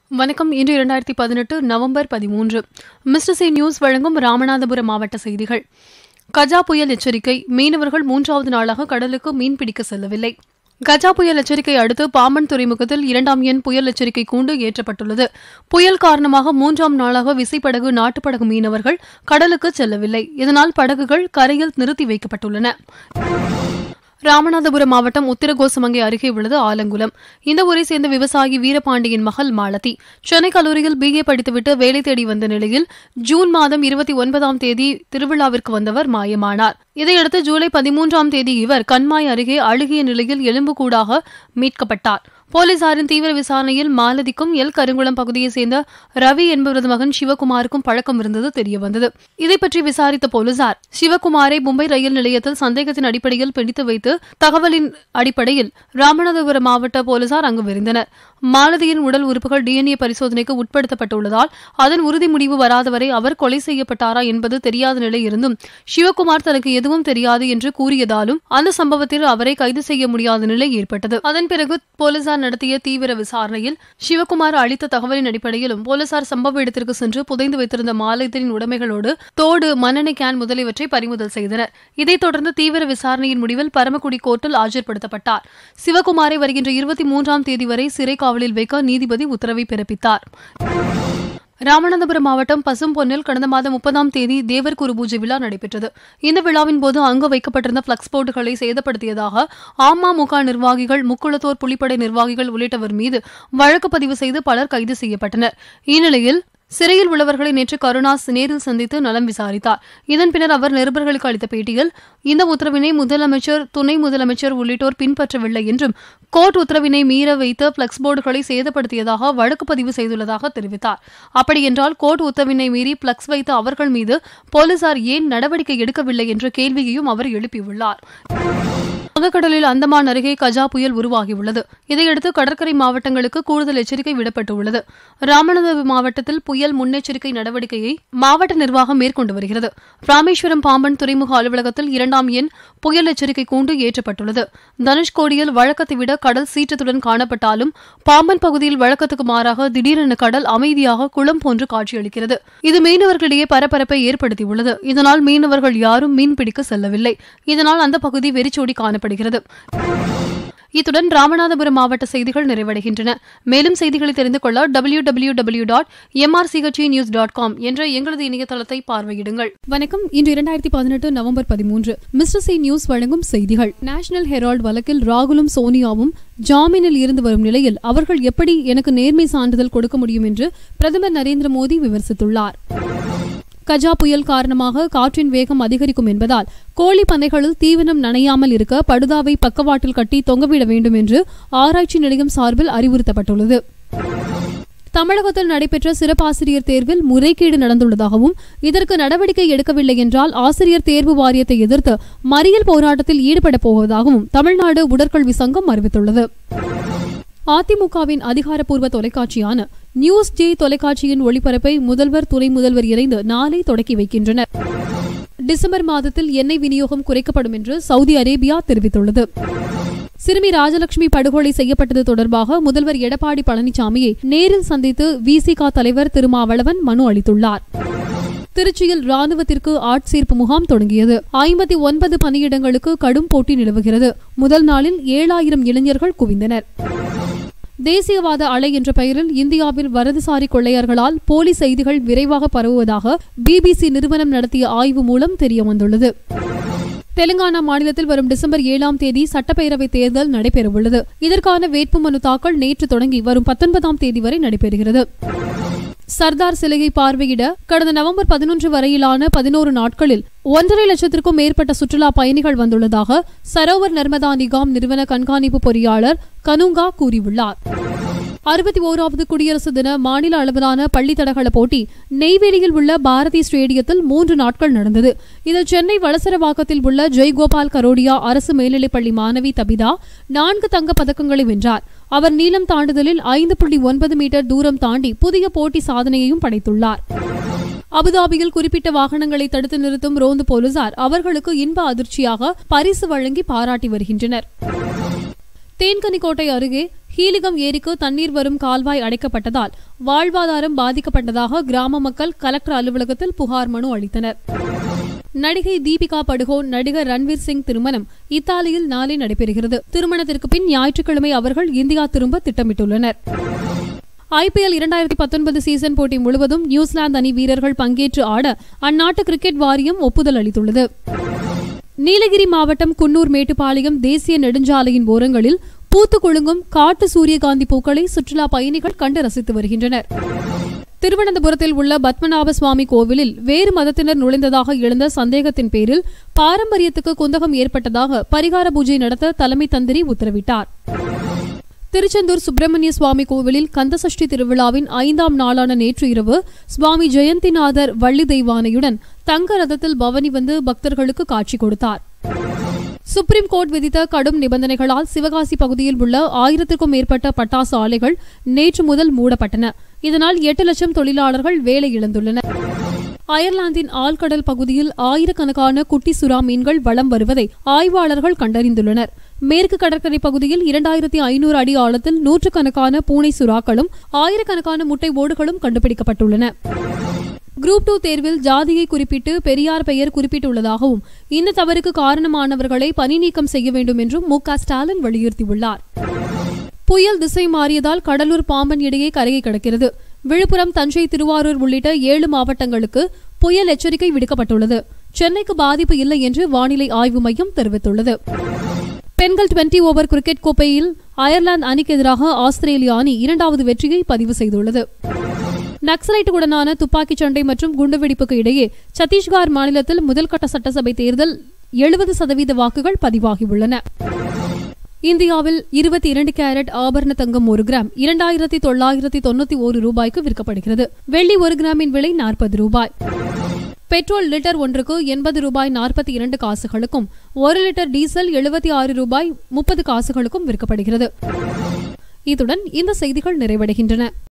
வணக்கம் இன்று இரண்டாயிரத்தி பதினெட்டு நவம்பர் பதிமூன்று மிஸ்டர் சி நியூஸ் வழங்கும் ராமநாதபுரம் மாவட்ட செய்திகள் கஜா புயல் எச்சரிக்கை மீனவர்கள் மூன்றாவது நாளாக கடலுக்கு மீன்பிடிக்க செல்லவில்லை கஜா புயல் எச்சரிக்கை அடுத்து பாம்பன் துறைமுகத்தில் இரண்டாம் எண் புயல் எச்சரிக்கை கூண்டு ஏற்றப்பட்டுள்ளது புயல் காரணமாக மூன்றாம் நாளாக விசைப்படகு நாட்டுப்படகு மீனவர்கள் கடலுக்கு செல்லவில்லை இதனால் படகுகள் கரையில் நிறுத்தி வைக்கப்பட்டுள்ளன ராமநாதபுரம் மாவட்டம் உத்திரகோசமங்கை அருகே உள்ளது ஆலங்குளம் இந்த ஊரை சேர்ந்த விவசாயி வீரபாண்டியின் மகள் மாலதி சென்னை கல்லூரியில் பிஏ படித்துவிட்டு வேலை தேடி வந்த நிலையில் ஜூன் மாதம் இருபத்தி ஒன்பதாம் தேதி திருவிழாவிற்கு வந்தவர் மாயமானார் இதையடுத்து ஜூலை பதிமூன்றாம் தேதி இவர் கண்மாய் அருகே அழுகிய நிலையில் எலும்புக்கூடாக மீட்கப்பட்டார் போலீசாரின் தீவிர விசாரணையில் மாலதிக்கும் எல் கருங்குளம் பகுதியைச் சேர்ந்த ரவி என்பவரது மகன் சிவகுமாருக்கும் பழக்கம் இருந்தது தெரியவந்தது இதை பற்றி விசாரித்த போலீசார் சிவகுமாரை மும்பை ரயில் நிலையத்தில் சந்தேகத்தின் அடிப்படையில் பிடித்து வைத்து தகவலின் அடிப்படையில் ராமநாதபுரம் மாவட்ட போலீசார் அங்கு விரைந்தனர் மாலதியின் உடல் உறுப்புகள் டிஎன்ஏ பரிசோதனைக்கு உட்படுத்தப்பட்டுள்ளதால் அதன் உறுதி முடிவு வராதவரை அவர் கொலை செய்யப்பட்டாரா என்பது தெரியாத நிலை இருந்தும் சிவகுமார் தனக்கு எதுவும் தெரியாது என்று கூறியதாலும் அந்த சம்பவத்தில் அவரை கைது செய்ய முடியாத நிலை ஏற்பட்டது அதன் பிறகு போலீசார் நடத்திய தீவிர விசாரணையில் சிவகுமார் அளித்த தகவலின் அடிப்படையிலும் போலீசார் சம்பவ இடத்திற்கு சென்று புதைந்து வைத்திருந்த மாலதியின் உடைமைகளோடு தோடு மண்ணெண்ணெய் கேன் முதலியவற்றை பறிமுதல் செய்தனர் இதைத் தொடர்ந்து தீவிர விசாரணையின் முடிவில் பரமக்குடி கோர்ட்டில் ஆஜர்படுத்தப்பட்டார் சிவகுமாரை வருகின்ற இருபத்தி மூன்றாம் தேதி வரை சிறை காவலில் வைக்க நீதிபதி உத்தரவை பிறப்பித்தார் ராமநாதபுரம் மாவட்டம் பசும்பொன்னில் கடந்த மாதம் முப்பதாம் தேதி தேவர் குரு பூஜை விழா நடைபெற்றது இந்த விழாவின் போது அங்கு வைக்கப்பட்டிருந்த பிளக்ஸ் போர்டுகளை சேதப்படுத்தியதாக அமமுக நிர்வாகிகள் முக்குளத்தோர் புலிப்படை நிர்வாகிகள் உள்ளிட்டவர் மீது வழக்கு பதிவு செய்து பலர் கைது செய்யப்பட்டனர் இந்நிலையில் சிறையில் உள்ளவர்களை நேற்று கருணாஸ் நேரில் சந்தித்து நலம் விசாரித்தார் இதன் பின்னர் அவர் நிருபர்களுக்கு அளித்த பேட்டியில் இந்த உத்தரவினை முதலமைச்சர் துணை முதலமைச்சர் உள்ளிட்டோர் பின்பற்றவில்லை என்றும் கோர்ட் உத்தரவினை மீற வைத்த பிளக்ஸ் போர்டுகளை சேதப்படுத்தியதாக வழக்கு பதிவு செய்துள்ளதாக தெரிவித்தார் அப்படியென்றால் கோர்ட் உத்தரவினை மீறி பிளக்ஸ் வைத்த அவர்கள் மீது போலீசார் ஏன் நடவடிக்கை எடுக்கவில்லை என்ற கேள்வியையும் அவர் எழுப்பியுள்ளார் வங்கக்கடலில் அந்தமான் அருகே கஜா புயல் உருவாகியுள்ளது இதையடுத்து கடற்கரை மாவட்டங்களுக்கு கூடுதல் எச்சரிக்கை விடப்பட்டுள்ளது ராமநாதபுரம் மாவட்டத்தில் புயல் முன்னெச்சரிக்கை நடவடிக்கையை மாவட்ட நிர்வாகம் மேற்கொண்டு வருகிறது ராமேஸ்வரம் பாம்பன் துறைமுக அலுவலகத்தில் இரண்டாம் எண் புயல் எச்சரிக்கை கூண்டு ஏற்றப்பட்டுள்ளது தனுஷ்கோடியில் வழக்கத்தை விட கடல் சீற்றத்துடன் காணப்பட்டாலும் பாம்பன் பகுதியில் வழக்கத்துக்கு மாறாக திடீரென கடல் அமைதியாக குளம் போன்று காட்சியளிக்கிறது இது மீனவர்களிடையே பரபரப்பை ஏற்படுத்தியுள்ளது இதனால் மீனவர்கள் யாரும் மீன்பிடிக்க செல்லவில்லை இதனால் அந்த பகுதி வெறிச்சோடி காணப்படுகிறது இத்துடன் ராமநாதபுரம் மாவட்ட செய்திகள் நிறைவடைகின்றன மேலும் செய்திகளை தெரிந்து கொள்ள W W W dot MRCHE news dot com என்ற எங்களது இணையதளத்தை பார்வையிடுங்கள் வணக்கம் இன்று இரண்டாயிரத்தி பதினெட்டு நவம்பர் பதிமூன்று மிஸ்டர் சி நியூஸ் வழங்கும் செய்திகள் நேஷனல் ஹெரால்டு வழக்கில் ராகுலும் சோனியாவும் ஜாமீனில் இருந்து வரும் நிலையில் அவர்கள் எப்படி எனக்கு நேர்மை சான்றிதழ் கொடுக்க முடியும் என்று பிரதமர் நரேந்திர மோடி விமர்சித்துள்ளார் கஜா புயல் காரணமாக காற்றின் வேகம் அதிகரிக்கும் என்பதால் கோழி பண்ணைகளில் தீவனம் நனையாமல் இருக்க படுதாவை பக்கவாட்டில் கட்டி தொங்கவிட வேண்டும் என்று ஆராய்ச்சி நிலையம் சார்பில் அறிவுறுத்தப்பட்டுள்ளது தமிழகத்தில் நடைபெற்ற சிறப்பாசிரியர் தேர்வில் முறைகேடு நடந்துள்ளதாகவும் இதற்கு நடவடிக்கை எடுக்கவில்லை என்றால் ஆசிரியர் தேர்வு வாரியத்தை எதிர்த்து மறியல் போராட்டத்தில் ஈடுபடப் போவதாகவும் தமிழ்நாடு உடற்கல்வி சங்கம் அறிவித்துள்ளது அதிமுகவின் அதிகாரப்பூர்வ தொலைக்காட்சியான நியூஸ் ஜே தொலைக்காட்சியின் ஒளிபரப்பை முதல்வர் துணை முதல்வர் இணைந்து நாளை தொடக்கி வைக்கின்றனர் டிசம்பர் மாதத்தில் எண்ணெய் விநியோகம் குறைக்கப்படும் என்று சவுதி அரேபியா தெரிவித்துள்ளது சிறுமி ராஜலட்சுமி படுகொலை செய்யப்பட்டது தொடர்பாக முதல்வர் எடப்பாடி பழனிசாமியை நேரில் சந்தித்து விசிக தலைவர் திருமாவளவன் மனு அளித்துள்ளார் திருச்சியில் ராணுவத்திற்கு ஆட்சேர்ப்பு முகாம் தொடங்கியது ஐம்பத்தி ஒன்பது பணியிடங்களுக்கு கடும் போட்டி நிலவுகிறது முதல் நாளில் ஏழாயிரம் இளைஞர்கள் குவிந்தனர் தேசியவாத அலை என்ற பெயரில் இந்தியாவில் வரதுசாரி கொள்ளையர்களால் போலி செய்திகள் விரைவாக பரவுவதாக பிபிசி நிறுவனம் நடத்திய ஆய்வு மூலம் தெரியவந்துள்ளது தெலுங்கானா மாநிலத்தில் வரும் டிசம்பர் ஏழாம் தேதி சட்டப்பேரவை தேர்தல் நடைபெறவுள்ளது இதற்கான வேட்புமனு தாக்கல் நேற்று தொடங்கி வரும் பத்தொன்பதாம் தேதி வரை நடைபெறுகிறது சர்தார் சிலையை பார்வையிட கடந்த நவம்பர் பதினொன்று வரையிலான பதினோரு நாட்களில் ஒன்றரை லட்சத்திற்கும் மேற்பட்ட சுற்றுலா பயணிகள் வந்துள்ளதாக சரோவர் நர்மதா நிகாம் நிறுவன கண்காணிப்பு பொறியாளர் கனுங்கா கூறியுள்ளார் அறுபத்தி ஓராவது குடியரசு தின மாநில அளவிலான பள்ளி தடகள போட்டி நெய்வேலியில் உள்ள பாரதி ஸ்டேடியத்தில் மூன்று நாட்கள் நடந்தது இதில் சென்னை வளசரவாக்கத்தில் உள்ள ஜெய்கோபால் கரோடியா அரசு மேல்நிலைப்பள்ளி மாணவி தபிதா நான்கு தங்கப் பதக்கங்களை வென்றார் அவர் நீளம் தாண்டுதலில் ஐந்து புள்ளி ஒன்பது மீட்டர் தூரம் தாண்டி புதிய போட்டி சாதனையையும் படைத்துள்ளார் அபுதாபியில் குறிப்பிட்ட வாகனங்களை தடுத்து நிறுத்தும் ரோந்து போலீசார் அவர்களுக்கு இன்ப அதிர்ச்சியாக பரிசு வழங்கி பாராட்டி வருகின்றனர் தேன்கனிக்கோட்டை அருகே ஹீலிகம் ஏரிக்கு தண்ணீர் வரும் கால்வாய் அடைக்கப்பட்டதால் வாழ்வாதாரம் பாதிக்கப்பட்டதாக கிராம மக்கள் கலெக்டர் அலுவலகத்தில் புகார் மனு அளித்தனர் நடிகை தீபிகா படுகோன் நடிகர் ரன்வீர் சிங் திருமணம் இத்தாலியில் நாளை நடைபெறுகிறது திருமணத்திற்கு பின் ஞாயிற்றுக்கிழமை அவர்கள் இந்தியா திரும்ப திட்டமிட்டுள்ளனர் ஐபிஎல் இரண்டாயிரத்தி பத்தொன்பது சீசன் போட்டி முழுவதும் நியூசிலாந்து அணி வீரர்கள் பங்கேற்று ஆட அந்நாட்டு கிரிக்கெட் வாரியம் ஒப்புதல் அளித்துள்ளது நீலகிரி மாவட்டம் குன்னூர் மேட்டுப்பாளையம் தேசிய நெடுஞ்சாலையின் ஓரங்களில் பூத்து குலுங்கும் காட்டு சூரியகாந்தி பூக்களை சுற்றுலா பயணிகள் கண்டு ரசித்து வருகின்றனர் திருவனந்தபுரத்தில் உள்ள பத்மநாப சுவாமி கோவிலில் வேறு மதத்தினர் நுழைந்ததாக எழுந்த சந்தேகத்தின் பேரில் பாரம்பரியத்துக்கு குந்தகம் ஏற்பட்டதாக பரிகார பூஜை நடத்த தலைமை தந்திரி உத்தரவிட்டார் திருச்செந்தூர் சுப்பிரமணிய சுவாமி கோவிலில் கந்தசஷ்டி திருவிழாவின் ஐந்தாம் நாளான நேற்று இரவு சுவாமி ஜெயந்திநாதர் வள்ளி தெய்வானையுடன் தங்க ரதத்தில் பவனி வந்து பக்தர்களுக்கு காட்சி கொடுத்தார் சுப்ரீம் கோர்ட் விதித்த கடும் நிபந்தனைகளால் சிவகாசி பகுதியில் உள்ள ஆயிரத்திற்கும் மேற்பட்ட பட்டாசு ஆலைகள் நேற்று முதல் மூடப்பட்டன இதனால் எட்டு லட்சம் தொழிலாளர்கள் வேலை இழந்துள்ளனர் அயர்லாந்தின் ஆழ்கடல் பகுதியில் ஆயிரக்கணக்கான குட்டி சுறா மீன்கள் வலம் வருவதை ஆய்வாளர்கள் கண்டறிந்துள்ளனர் மேற்கு கடற்கரை பகுதியில் இரண்டாயிரத்தி ஐநூறு அடி ஆழத்தில் நூற்றுக்கணக்கான பூனை சுறாக்களும் ஆயிரக்கணக்கான முட்டை ஓடுகளும் கண்டுபிடிக்கப்பட்டுள்ளன குரூப் டூ தேர்வில் ஜாதியை குறிப்பிட்டு பெரியார் பெயர் குறிப்பிட்டுள்ளதாகவும் இந்த தவறுக்கு காரணமானவர்களை பணி நீக்கம் செய்ய வேண்டும் என்றும் மு க ஸ்டாலின் வலியுறுத்தியுள்ளார் புயல் திசை மாறியதால் கடலூர் பாம்பன் இடையே கரையை கடக்கிறது விழுப்புரம் தஞ்சை திருவாரூர் உள்ளிட்ட ஏழு மாவட்டங்களுக்கு புயல் எச்சரிக்கை விடுக்கப்பட்டுள்ளது சென்னைக்கு பாதிப்பு இல்லை என்று வானிலை ஆய்வு மையம் தெரிவித்துள்ளது பெண்கள் டுவெண்டி ஓவர் கிரிக்கெட் கோப்பையில் அயர்லாந்து அணிக்கு எதிராக ஆஸ்திரேலிய அணி இரண்டாவது வெற்றியை பதிவு செய்துள்ளது நக்சலைட்டுடனான துப்பாக்கிச் சண்டை மற்றும் குண்டுவெடிப்புக்கு இடையே சத்தீஸ்கர் மாநிலத்தில் முதல்கட்ட சட்டசபை தேர்தல் எழுபது சதவீத வாக்குகள் பதிவாகியுள்ளன இந்தியாவில் இருபத்தி இரண்டு கேரட் ஆபரண தங்கம் ஒரு கிராம் இரண்டாயிரத்தி தொள்ளாயிரத்தி தொண்ணூத்தி ஒரு ரூபாய்க்கு விற்கப்படுகிறது வெள்ளி ஒரு கிராமின் விலை நாற்பது ரூபாய் பெட்ரோல் லிட்டர் ஒன்றுக்கு எண்பது ரூபாய் நாற்பத்தி இரண்டு காசுகளுக்கும் ஒரு லிட்டர் டீசல் எழுபத்தி ஆறு ரூபாய் முப்பது காசுகளுக்கும் விற்கப்படுகிறது இத்துடன் இந்த செய்திகள் நிறைவடைகின்றன